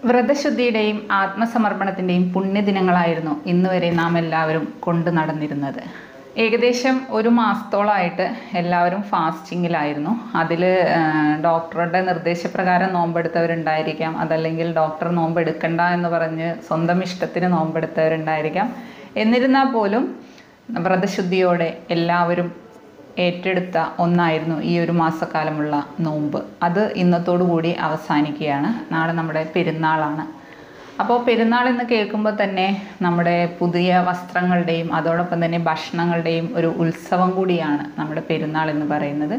വ്രതശുദ്ധിയുടെയും ആത്മസമർപ്പണത്തിൻ്റെയും പുണ്യദിനങ്ങളായിരുന്നു ഇന്ന് വരെ നാം എല്ലാവരും കൊണ്ടു നടന്നിരുന്നത് ഏകദേശം ഒരു മാസത്തോളമായിട്ട് എല്ലാവരും ഫാസ്റ്റിങ്ങിലായിരുന്നു അതിൽ ഡോക്ടറുടെ നിർദ്ദേശപ്രകാരം നോമ്പെടുത്തവരുണ്ടായിരിക്കാം അതല്ലെങ്കിൽ ഡോക്ടർ നോമ്പെടുക്കണ്ട എന്ന് പറഞ്ഞ് സ്വന്തം ഇഷ്ടത്തിന് നോമ്പെടുത്തവരുണ്ടായിരിക്കാം എന്നിരുന്നാൽ പോലും വ്രതശുദ്ധിയോടെ എല്ലാവരും ഏറ്റെടുത്ത ഒന്നായിരുന്നു ഈ ഒരു മാസക്കാലമുള്ള നോമ്പ് അത് ഇന്നത്തോടു കൂടി അവസാനിക്കുകയാണ് നാളെ നമ്മുടെ പെരുന്നാളാണ് അപ്പോൾ പെരുന്നാൾ എന്ന് കേൾക്കുമ്പോൾ തന്നെ നമ്മുടെ പുതിയ വസ്ത്രങ്ങളുടെയും അതോടൊപ്പം തന്നെ ഭക്ഷണങ്ങളുടെയും ഒരു ഉത്സവം കൂടിയാണ് നമ്മുടെ പെരുന്നാൾ എന്ന് പറയുന്നത്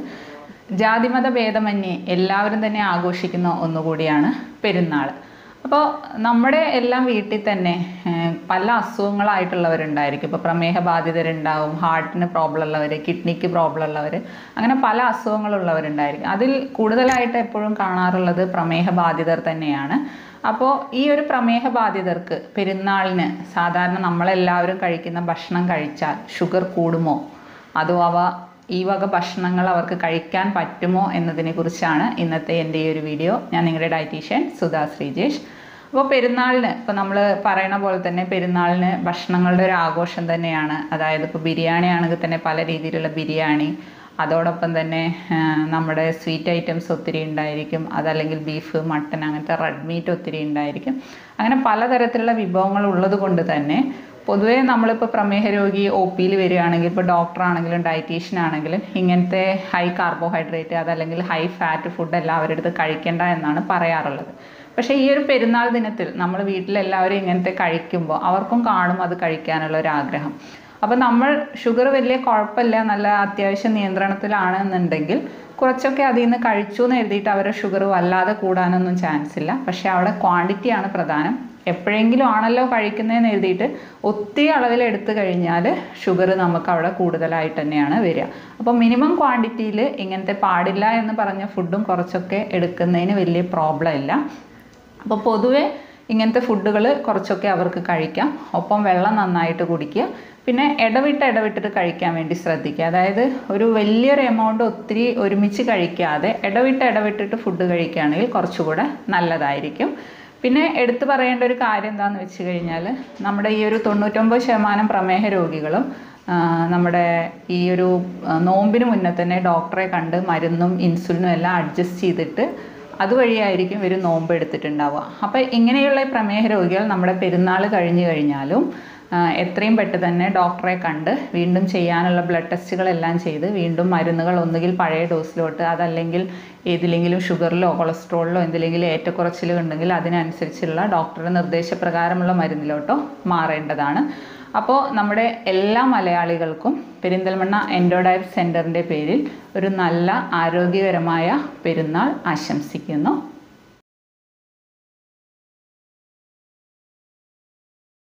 ജാതിമത ഭേദമന്യേ എല്ലാവരും തന്നെ ആഘോഷിക്കുന്ന ഒന്നുകൂടിയാണ് പെരുന്നാൾ അപ്പോൾ നമ്മുടെ എല്ലാം വീട്ടിൽ തന്നെ ഏഹ്, പല അസുഖങ്ങളായിട്ടുള്ളവരുണ്ടായിരിക്കും ഇപ്പോൾ പ്രമേഹ ബാധിതരുണ്ടാവും ഹാർട്ടിന് പ്രോബ്ലം ഉള്ളവർ കിഡ്നിക്ക് പ്രോബ്ലം ഉള്ളവർ അങ്ങനെ പല അസുഖങ്ങളുള്ളവരുണ്ടായിരിക്കും അതിൽ കൂടുതലായിട്ട് എപ്പോഴും കാണാറുള്ളത് പ്രമേഹ ബാധിതർ തന്നെയാണ് അപ്പോൾ ഈ ഒരു പ്രമേഹ ബാധിതർക്ക് പെരുന്നാളിന് സാധാരണ നമ്മളെല്ലാവരും കഴിക്കുന്ന ഭക്ഷണം കഴിച്ചാൽ ഷുഗർ കൂടുമോ അതോ അവ ഈ വക ഭക്ഷണങ്ങൾ അവർക്ക് കഴിക്കാൻ പറ്റുമോ എന്നതിനെ കുറിച്ചാണ് ഇന്നത്തെ എൻ്റെ ഈ ഒരു വീഡിയോ ഞാൻ നിങ്ങളുടെ ഡയറ്റീഷ്യൻ സുധാ ശ്രീജേഷ് അപ്പോൾ പെരുന്നാളിന് ഇപ്പോൾ നമ്മൾ പറയണ പോലെ തന്നെ പെരുന്നാളിന് ഭക്ഷണങ്ങളുടെ ഒരു ആഘോഷം തന്നെയാണ് അതായത് ഇപ്പോൾ ബിരിയാണി ആണെങ്കിൽ തന്നെ പല രീതിയിലുള്ള ബിരിയാണി അതോടൊപ്പം തന്നെ ആ, നമ്മുടെ സ്വീറ്റ് ഐറ്റംസ് ഒത്തിരി ഉണ്ടായിരിക്കും അതല്ലെങ്കിൽ ബീഫ് മട്ടൻ അങ്ങനത്തെ റെഡ് മീറ്റ് ഒത്തിരി ഉണ്ടായിരിക്കും അങ്ങനെ പലതരത്തിലുള്ള വിഭവങ്ങൾ ഉള്ളത് കൊണ്ട് തന്നെ പൊതുവേ നമ്മളിപ്പോൾ പ്രമേഹ രോഗി ഒ പിയിൽ വരികയാണെങ്കിൽ ഇപ്പോൾ ഡോക്ടർ ആണെങ്കിലും ഡയറ്റീഷ്യൻ ആണെങ്കിലും ഇങ്ങനത്തെ ഹൈ കാർബോഹൈഡ്രേറ്റ് അതല്ലെങ്കിൽ ഹൈ ഫാറ്റ് ഫുഡ് എല്ലാവരുടെ അടുത്ത് കഴിക്കേണ്ട എന്നാണ് പറയാറുള്ളത് പക്ഷേ ഈ ഒരു പെരുന്നാൾ ദിനത്തിൽ നമ്മൾ വീട്ടിലെല്ലാവരും ഇങ്ങനത്തെ കഴിക്കുമ്പോൾ അവർക്കും കാണും അത് കഴിക്കാനുള്ള ഒരു ആഗ്രഹം അപ്പോൾ നമ്മൾ ഷുഗർ വലിയ കുഴപ്പമില്ല നല്ല അത്യാവശ്യം നിയന്ത്രണത്തിലാണ് എന്നുണ്ടെങ്കിൽ കുറച്ചൊക്കെ അതിൽ നിന്ന് കഴിച്ചു എന്ന് എഴുതിയിട്ട് അവരുടെ ഷുഗർ വല്ലാതെ കൂടാനൊന്നും ചാൻസ് ഇല്ല പക്ഷേ അവിടെ ക്വാണ്ടിറ്റിയാണ് പ്രധാനം എപ്പോഴെങ്കിലും ആണല്ലോ കഴിക്കുന്നതെന്ന് എഴുതിയിട്ട് ഒത്തിരി അളവിൽ എടുത്തു കഴിഞ്ഞാൽ ഷുഗർ നമുക്ക് അവിടെ കൂടുതലായിട്ട് തന്നെയാണ് വരിക അപ്പോൾ മിനിമം ക്വാണ്ടിറ്റിയിൽ ഇങ്ങനത്തെ പാടില്ല എന്ന് പറഞ്ഞ ഫുഡും കുറച്ചൊക്കെ എടുക്കുന്നതിന് വലിയ പ്രോബ്ലം ഇല്ല അപ്പോൾ പൊതുവെ ഇങ്ങനത്തെ ഫുഡുകൾ കുറച്ചൊക്കെ അവർക്ക് കഴിക്കാം ഒപ്പം വെള്ളം നന്നായിട്ട് കുടിക്കുക പിന്നെ ഇടവിട്ട് ഇടവിട്ടിട്ട് കഴിക്കാൻ വേണ്ടി ശ്രദ്ധിക്കുക അതായത് ഒരു വലിയൊരു എമൗണ്ട് ഒത്തിരി ഒരുമിച്ച് കഴിക്കാതെ ഇടവിട്ട് ഇടവിട്ടിട്ട് ഫുഡ് കഴിക്കുകയാണെങ്കിൽ കുറച്ചുകൂടെ നല്ലതായിരിക്കും പിന്നെ എടുത്തു പറയേണ്ട ഒരു കാര്യം എന്താണെന്ന് വെച്ച് കഴിഞ്ഞാൽ നമ്മുടെ ഈ ഒരു തൊണ്ണൂറ്റൊമ്പത് ശതമാനം പ്രമേഹ രോഗികളും ആ, നമ്മുടെ ഈ ഒരു ആ, നോമ്പിന് മുന്നേ തന്നെ ഡോക്ടറെ കണ്ട് മരുന്നും ഇൻസുലിനും എല്ലാം അഡ്ജസ്റ്റ് ചെയ്തിട്ട് അതുവഴിയായിരിക്കും ഇവർ നോമ്പ് എടുത്തിട്ടുണ്ടാവുക അപ്പോൾ ഇങ്ങനെയുള്ള ഈ പ്രമേഹ രോഗികൾ നമ്മുടെ പെരുന്നാൾ കഴിഞ്ഞു കഴിഞ്ഞാലും ആ, എത്രയും പെട്ടെന്ന് തന്നെ ഡോക്ടറെ കണ്ട് വീണ്ടും ചെയ്യാനുള്ള ബ്ലഡ് ടെസ്റ്റുകളെല്ലാം ചെയ്ത് വീണ്ടും മരുന്നുകൾ ഒന്നുകിൽ പഴയ ഡോസിലോട്ട് അതല്ലെങ്കിൽ ഏതിലെങ്കിലും ഷുഗറിലോ കൊളസ്ട്രോളിലോ എന്തിലെങ്കിലും ഏറ്റക്കുറച്ചിൽ ഉണ്ടെങ്കിൽ അതിനനുസരിച്ചുള്ള ഡോക്ടറുടെ നിർദ്ദേശപ്രകാരമുള്ള മരുന്നിലോട്ടോ മാറേണ്ടതാണ് അപ്പോൾ നമ്മുടെ എല്ലാ മലയാളികൾക്കും പെരിന്തൽമണ്ണ എൻഡോഡയർ സെൻറ്ററിൻ്റെ പേരിൽ ഒരു നല്ല ആരോഗ്യകരമായ പെരുന്നാൾ ആശംസിക്കുന്നു